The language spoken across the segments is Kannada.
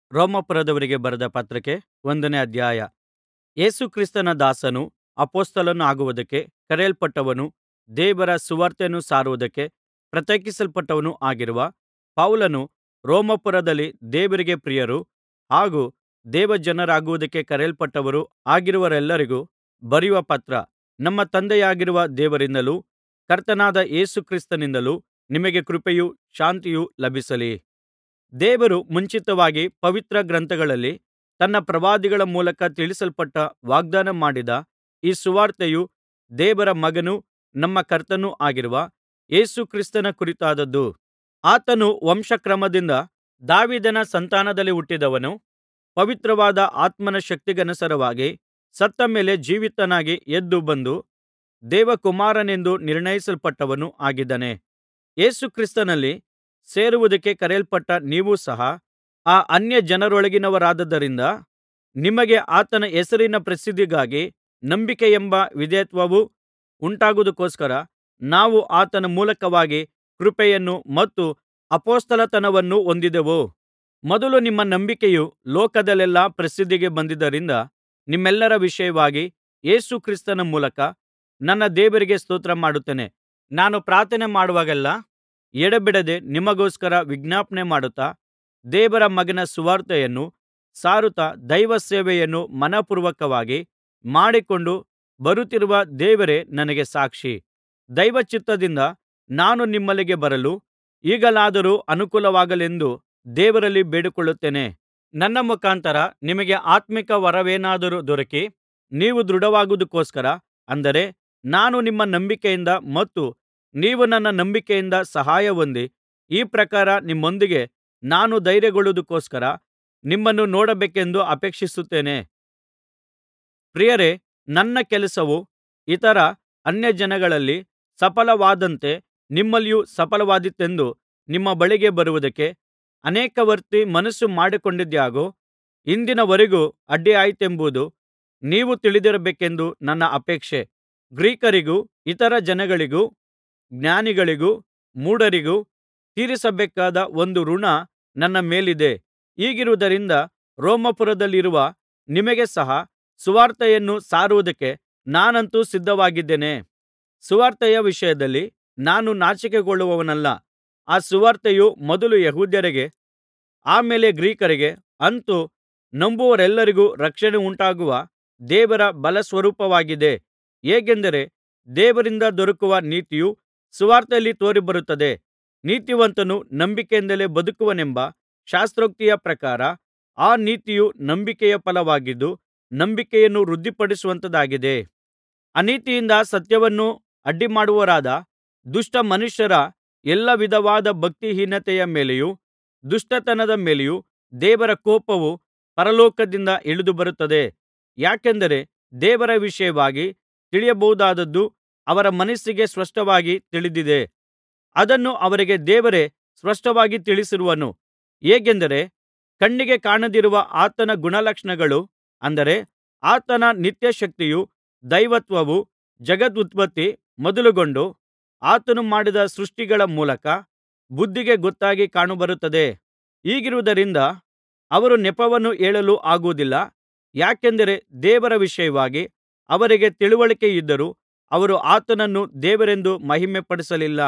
ರೋಮಾಪುರದವರಿಗೆ ಬರೆದ ಪತ್ರಕ್ಕೆ ಒಂದನೇ ಅಧ್ಯಾಯ ಯೇಸು ಕ್ರಿಸ್ತನ ದಾಸನೂ ಅಪೊಸ್ತಲನಾಗುವುದಕ್ಕೆ ಕರೆಯಲ್ಪಟ್ಟವನೂ ದೇವರ ಸುವಾರ್ತೆಯನ್ನು ಸಾರುವುದಕ್ಕೆ ಪ್ರತ್ಯೇಕಿಸಲ್ಪಟ್ಟವನೂ ಆಗಿರುವ ಪೌಲನು ರೋಮಾಪುರದಲ್ಲಿ ದೇವರಿಗೆ ಪ್ರಿಯರೂ ಹಾಗೂ ದೇವಜನರಾಗುವುದಕ್ಕೆ ಕರೆಯಲ್ಪಟ್ಟವರೂ ಆಗಿರುವವರೆಲ್ಲರಿಗೂ ಬರೆಯುವ ಪತ್ರ ನಮ್ಮ ತಂದೆಯಾಗಿರುವ ದೇವರಿಂದಲೂ ಕರ್ತನಾದ ಯೇಸು ಕ್ರಿಸ್ತನಿಂದಲೂ ನಿಮಗೆ ಕೃಪೆಯೂ ಶಾಂತಿಯೂ ಲಭಿಸಲಿ ದೇವರು ಮುಂಚಿತವಾಗಿ ಪವಿತ್ರ ಗ್ರಂಥಗಳಲ್ಲಿ ತನ್ನ ಪ್ರವಾದಿಗಳ ಮೂಲಕ ತಿಳಿಸಲ್ಪಟ್ಟ ವಾಗ್ದಾನ ಮಾಡಿದ ಈ ಸುವಾರ್ತೆಯು ದೇವರ ಮಗನೂ ನಮ್ಮ ಕರ್ತನೂ ಆಗಿರುವ ಯೇಸು ಕ್ರಿಸ್ತನ ಕುರಿತಾದದ್ದು ಆತನು ವಂಶಕ್ರಮದಿಂದ ದಾವೀದನ ಸಂತಾನದಲ್ಲಿ ಹುಟ್ಟಿದವನೂ ಪವಿತ್ರವಾದ ಆತ್ಮನ ಶಕ್ತಿಗನುಸಾರವಾಗಿ ಸತ್ತ ಮೇಲೆ ಜೀವಿತನಾಗಿ ಎದ್ದು ಬಂದು ದೇವಕುಮಾರನೆಂದು ನಿರ್ಣಯಿಸಲ್ಪಟ್ಟವನೂ ಆಗಿದ್ದಾನೆ ಯೇಸು ಕ್ರಿಸ್ತನಲ್ಲಿ ಸೇರುವುದಕ್ಕೆ ಕರೆಯಲ್ಪಟ್ಟ ನೀವೂ ಸಹ ಆ ಅನ್ಯಜನರೊಳಗಿನವರಾದ್ದರಿಂದ ನಿಮಗೆ ಆತನ ಹೆಸರಿನ ಪ್ರಸಿದ್ಧಿಗಾಗಿ ನಂಬಿಕೆಯೆಂಬ ವಿಧೇಯತ್ವವು ಉಂಟಾಗುವುದಕ್ಕೋಸ್ಕರ ನಾವು ಆತನ ಮೂಲಕವಾಗಿ ಕೃಪೆಯನ್ನು ಮತ್ತು ಅಪೊಸ್ತಲತನವನ್ನು ಹೊಂದಿದೆವು ಮೊದಲು ನಿಮ್ಮ ನಂಬಿಕೆಯು ಲೋಕದಲ್ಲೆಲ್ಲಾ ಪ್ರಸಿದ್ಧಿಗೆ ಬಂದಿದ್ದರಿಂದ ನಿಮ್ಮೆಲ್ಲರ ವಿಷಯವಾಗಿ ಯೇಸು ಕ್ರಿಸ್ತನ ಮೂಲಕ ನನ್ನ ದೇವರಿಗೆ ಸ್ತೋತ್ರಮಾಡುತ್ತೇನೆ ನಾನು ಪ್ರಾರ್ಥನೆ ಮಾಡುವಾಗೆಲ್ಲಾ ಎಡೆಬಿಡದೆ ನಿಮಗೋಸ್ಕರ ವಿಜ್ಞಾಪನೆ ಮಾಡುತ್ತಾ ದೇವರ ಮಗನ ಸುವಾರ್ತೆಯನ್ನು ಸಾರುತ್ತಾ ದೈವಸೇವೆಯನ್ನು ಮನಃಪೂರ್ವಕವಾಗಿ ಮಾಡಿಕೊಂಡು ಬರುತ್ತಿರುವ ದೇವರೇ ನನಗೆ ಸಾಕ್ಷಿ ದೈವಚಿತ್ತದಿಂದ ನಾನು ನಿಮ್ಮಲ್ಲಿಗೆ ಬರಲು ಈಗಲಾದರೂ ಅನುಕೂಲವಾಗಲೆಂದು ದೇವರಲ್ಲಿ ಬೇಡಿಕೊಳ್ಳುತ್ತೇನೆ ನನ್ನ ಮುಖಾಂತರ ನಿಮಗೆ ಆತ್ಮೀಕ ವರವೇನಾದರೂ ದೊರಕಿ ನೀವು ದೃಢವಾಗುವುದಕ್ಕೋಸ್ಕರ ಅಂದರೆ ನಾನು ನಿಮ್ಮ ನಂಬಿಕೆಯಿಂದ ಮತ್ತು ನೀವು ನನ್ನ ನಂಬಿಕೆಯಿಂದ ಸಹಾಯ ಹೊಂದಿ ಈ ಪ್ರಕಾರ ನಿಮ್ಮೊಂದಿಗೆ ನಾನು ಧೈರ್ಯಗೊಳ್ಳುವುದಕ್ಕೋಸ್ಕರ ನಿಮ್ಮನ್ನು ನೋಡಬೇಕೆಂದು ಅಪೇಕ್ಷಿಸುತ್ತೇನೆ ಪ್ರಿಯರೇ ನನ್ನ ಕೆಲಸವು ಇತರ ಅನ್ಯಜನಗಳಲ್ಲಿ ಸಫಲವಾದಂತೆ ನಿಮ್ಮಲ್ಲಿಯೂ ಸಫಲವಾದೀತೆಂದು ನಿಮ್ಮ ಬಳಿಗೆ ಬರುವುದಕ್ಕೆ ಅನೇಕವರ್ತಿ ಮನಸ್ಸು ಮಾಡಿಕೊಂಡಿದ್ಯಾಗೋ ಇಂದಿನವರೆಗೂ ಅಡ್ಡಿಯಾಯಿತೆಂಬುದು ನೀವು ತಿಳಿದಿರಬೇಕೆಂದು ನನ್ನ ಅಪೇಕ್ಷೆ ಗ್ರೀಕರಿಗೂ ಇತರ ಜನಗಳಿಗೂ ಜ್ಞಾನಿಗಳಿಗೂ ಮೂಢರಿಗೂ ತೀರಿಸಬೇಕಾದ ಒಂದು ಋಣ ನನ್ನ ಮೇಲಿದೆ ಹೀಗಿರುವುದರಿಂದ ರೋಮಾಪುರದಲ್ಲಿರುವ ನಿಮಗೆ ಸಹ ಸುವಾರ್ತೆಯನ್ನು ಸಾರುವುದಕ್ಕೆ ನಾನಂತೂ ಸಿದ್ಧವಾಗಿದ್ದೇನೆ ಸುವಾರ್ತೆಯ ವಿಷಯದಲ್ಲಿ ನಾನು ನಾಚಿಕೆಗೊಳ್ಳುವವನಲ್ಲ ಆ ಸುವಾರ್ತೆಯು ಮೊದಲು ಯೆಹೂದ್ಯರಿಗೆ ಆ ಮೇಲೆ ಗ್ರೀಕರಿಗೆ ಅಂತು ನಂಬುವವರೆಲ್ಲರಿಗೂ ರಕ್ಷಣೆ ಉಂಟಾಗುವ ದೇವರ ಬಲಸ್ವರೂಪವಾಗಿದೆ ಹೇಗೆಂದರೆ ದೇವರಿಂದ ದೊರಕುವ ನೀತಿಯು ಸುವಾರ್ತೆಯಲ್ಲಿ ತೋರಿಬರುತ್ತದೆ ನೀತಿವಂತನು ನಂಬಿಕೆಯಿಂದಲೇ ಬದುಕುವನೆಂಬ ಶಾಸ್ತ್ರೋಕ್ತಿಯ ಪ್ರಕಾರ ಆ ನೀತಿಯು ನಂಬಿಕೆಯ ಫಲವಾಗಿದ್ದು ನಂಬಿಕೆಯನ್ನು ವೃದ್ಧಿಪಡಿಸುವಂಥದ್ದಾಗಿದೆ ಅನೀತಿಯಿಂದ ಸತ್ಯವನ್ನು ಅಡ್ಡಿಮಾಡುವವರಾದ ದುಷ್ಟ ಮನುಷ್ಯರ ಎಲ್ಲಾ ವಿಧವಾದ ಭಕ್ತಿಹೀನತೆಯ ಮೇಲೆಯೂ ದುಷ್ಟತನದ ಮೇಲೆಯೂ ದೇವರ ಕೋಪವು ಪರಲೋಕದಿಂದ ಇಳಿದು ಬರುತ್ತದೆ ಯಾಕೆಂದರೆ ದೇವರ ವಿಷಯವಾಗಿ ತಿಳಿಯಬಹುದಾದದ್ದು ಅವರ ಮನಸ್ಸಿಗೆ ಸ್ಪಷ್ಟವಾಗಿ ತಿಳಿದಿದೆ ಅದನ್ನು ಅವರಿಗೆ ದೇವರೇ ಸ್ಪಷ್ಟವಾಗಿ ತಿಳಿಸಿರುವನು ಹೇಗೆಂದರೆ ಕಣ್ಣಿಗೆ ಕಾಣದಿರುವ ಆತನ ಗುಣಲಕ್ಷಣಗಳು ಅಂದರೆ ಆತನ ನಿತ್ಯಶಕ್ತಿಯೂ ದೈವತ್ವವೂ ಜಗದುತ್ಪತ್ತಿ ಮೊದಲುಗೊಂಡು ಆತನು ಮಾಡಿದ ಸೃಷ್ಟಿಗಳ ಮೂಲಕ ಬುದ್ಧಿಗೆ ಗೊತ್ತಾಗಿ ಕಾಣಬರುತ್ತದೆ ಹೀಗಿರುವುದರಿಂದ ಅವರು ನೆಪವನ್ನು ಹೇಳಲು ಆಗುವುದಿಲ್ಲ ಯಾಕೆಂದರೆ ದೇವರ ವಿಷಯವಾಗಿ ಅವರಿಗೆ ತಿಳಿವಳಿಕೆಯಿದ್ದರೂ ಅವರು ಆತನನ್ನು ದೇವರೆಂದು ಮಹಿಮೆಪಡಿಸಲಿಲ್ಲ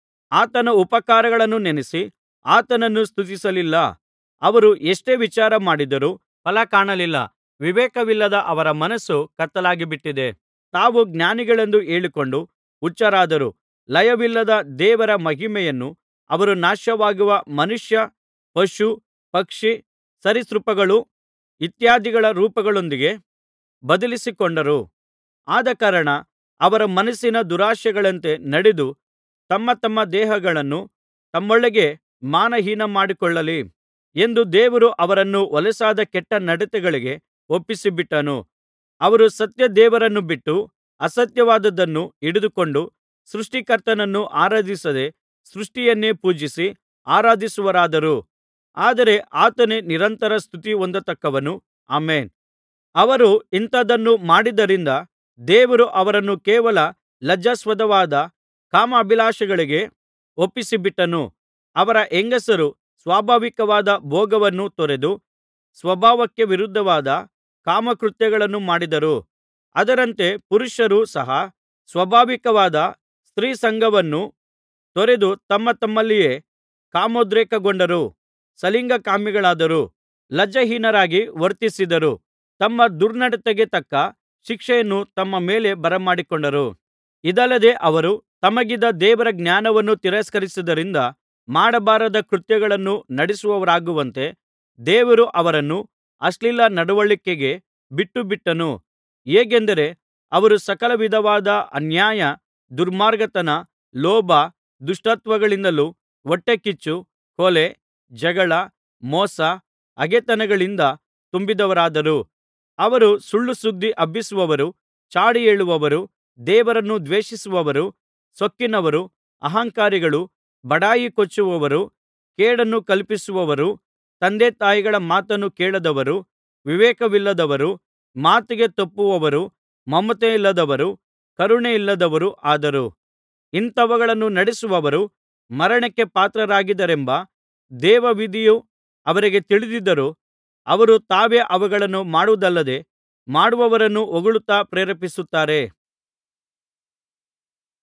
ಆತನ ಉಪಕಾರಗಳನ್ನು ನೆನಸಿ ಆತನನ್ನು ಸ್ತುತಿಸಲಿಲ್ಲ ಅವರು ಎಷ್ಟೇ ವಿಚಾರ ಮಾಡಿದರೂ ಫಲ ಕಾಣಲಿಲ್ಲ ವಿವೇಕವಿಲ್ಲದ ಅವರ ಮನಸ್ಸು ಕತ್ತಲಾಗಿಬಿಟ್ಟಿದೆ ತಾವು ಜ್ಞಾನಿಗಳೆಂದು ಹೇಳಿಕೊಂಡು ಹುಚ್ಚರಾದರು ಲಯವಿಲ್ಲದ ದೇವರ ಮಹಿಮೆಯನ್ನು ಅವರು ನಾಶವಾಗುವ ಮನುಷ್ಯ ಪಶು ಪಕ್ಷಿ ಸರೀಸೃಪಗಳು ಇತ್ಯಾದಿಗಳ ರೂಪಗಳೊಂದಿಗೆ ಬದಲಿಸಿಕೊಂಡರು ಆದಕಾರಣ ಅವರ ಮನಸ್ಸಿನ ದುರಾಶೆಗಳಂತೆ ನಡೆದು ತಮ್ಮ ತಮ್ಮ ದೇಹಗಳನ್ನು ತಮ್ಮೊಳಗೆ ಮಾನಹೀನ ಮಾಡಿಕೊಳ್ಳಲಿ ಎಂದು ದೇವರು ಅವರನ್ನು ಹೊಲಸಾದ ಕೆಟ್ಟ ನಡತೆಗಳಿಗೆ ಒಪ್ಪಿಸಿಬಿಟ್ಟನು ಅವರು ಸತ್ಯ ದೇವರನ್ನು ಬಿಟ್ಟು ಅಸತ್ಯವಾದದ್ದನ್ನು ಹಿಡಿದುಕೊಂಡು ಸೃಷ್ಟಿಕರ್ತನನ್ನು ಆರಾಧಿಸದೆ ಸೃಷ್ಟಿಯನ್ನೇ ಪೂಜಿಸಿ ಆರಾಧಿಸುವವರಾದರು ಆದರೆ ಆತನೇ ನಿರಂತರ ಸ್ತುತಿ ಹೊಂದತಕ್ಕವನು ಆಮೆನ್ ಅವರು ಇಂಥದನ್ನು ಮಾಡಿದ್ದರಿಂದ ದೇವರು ಅವರನ್ನು ಕೇವಲ ಲಜ್ಜಾಸ್ಪದವಾದ ಕಾಮಾಭಿಲಾಷೆಗಳಿಗೆ ಒಪ್ಪಿಸಿಬಿಟ್ಟನು ಅವರ ಹೆಂಗಸರು ಸ್ವಾಭಾವಿಕವಾದ ಭೋಗವನ್ನು ತೊರೆದು ಸ್ವಭಾವಕ್ಕೆ ವಿರುದ್ಧವಾದ ಕಾಮಕೃತ್ಯಗಳನ್ನು ಮಾಡಿದರು ಅದರಂತೆ ಪುರುಷರೂ ಸಹ ಸ್ವಾಭಾವಿಕವಾದ ಸ್ತ್ರೀಸಂಗವನ್ನು ತೊರೆದು ತಮ್ಮ ತಮ್ಮಲ್ಲಿಯೇ ಕಾಮೋದ್ರೇಕಗೊಂಡರು ಸಲಿಂಗಕಾಮಿಗಳಾದರು ಲಜ್ಜಾಹೀನರಾಗಿ ವರ್ತಿಸಿದರು ತಮ್ಮ ದುರ್ನಡತೆಗೆ ತಕ್ಕ ಶಿಕ್ಷೆಯನ್ನು ತಮ್ಮ ಮೇಲೆ ಬರಮಾಡಿಕೊಂಡರು ಇದಲ್ಲದೆ ಅವರು ತಮಗಿದ್ದ ದೇವರ ಜ್ಞಾನವನ್ನು ತಿರಸ್ಕರಿಸಿದ್ದರಿಂದ ಮಾಡಬಾರದ ಕೃತ್ಯಗಳನ್ನು ನಡಿಸುವವರಾಗುವಂತೆ ದೇವರು ಅವರನ್ನು ಅಶ್ಲೀಲ ನಡವಳಿಕೆಗೆ ಬಿಟ್ಟುಬಿಟ್ಟನು ಹೇಗೆಂದರೆ ಅವರು ಸಕಲ ವಿಧವಾದ ಅನ್ಯಾಯ ದುರ್ಮಾರ್ಗತನ ಲೋಭ ದುಷ್ಟತ್ವಗಳಿಂದಲೂ ಹೊಟ್ಟೆಕಿಚ್ಚು ಕೊಲೆ ಜಗಳ ಮೋಸ ಹಗೆತನಗಳಿಂದ ತುಂಬಿದವರಾದರು ಅವರು ಸುಳ್ಳುಸುದ್ದಿ ಹಬ್ಬಿಸುವವರು ಚಾಡಿ ಹೇಳುವವರು ದೇವರನ್ನು ದ್ವೇಷಿಸುವವರು ಸೊಕ್ಕಿನವರು ಅಹಂಕಾರಿಗಳು ಬಡಾಯಿ ಕೊಚ್ಚುವವರು ಕೇಡನ್ನು ಕಲ್ಪಿಸುವವರು ತಂದೆತಾಯಿಗಳ ಮಾತನ್ನು ಕೇಳದವರು ವಿವೇಕವಿಲ್ಲದವರು ಮಾತಿಗೆ ತಪ್ಪುವವರು ಮಮತೆಯಿಲ್ಲದವರು ಕರುಣೆಯಿಲ್ಲದವರೂ ಆದರು ಇಂಥವುಗಳನ್ನು ನಡಿಸುವವರು ಮರಣಕ್ಕೆ ಪಾತ್ರರಾಗಿದ್ದಾರೆಂಬ ದೇವವಿಧಿಯು ಅವರಿಗೆ ತಿಳಿದಿದ್ದರೂ ಅವರು ತಾವೇ ಅವುಗಳನ್ನು ಮಾಡುವುದಲ್ಲದೆ ಮಾಡುವವರನ್ನು ಹೊಗಳುತ್ತಾ ಪ್ರೇರೇಪಿಸುತ್ತಾರೆ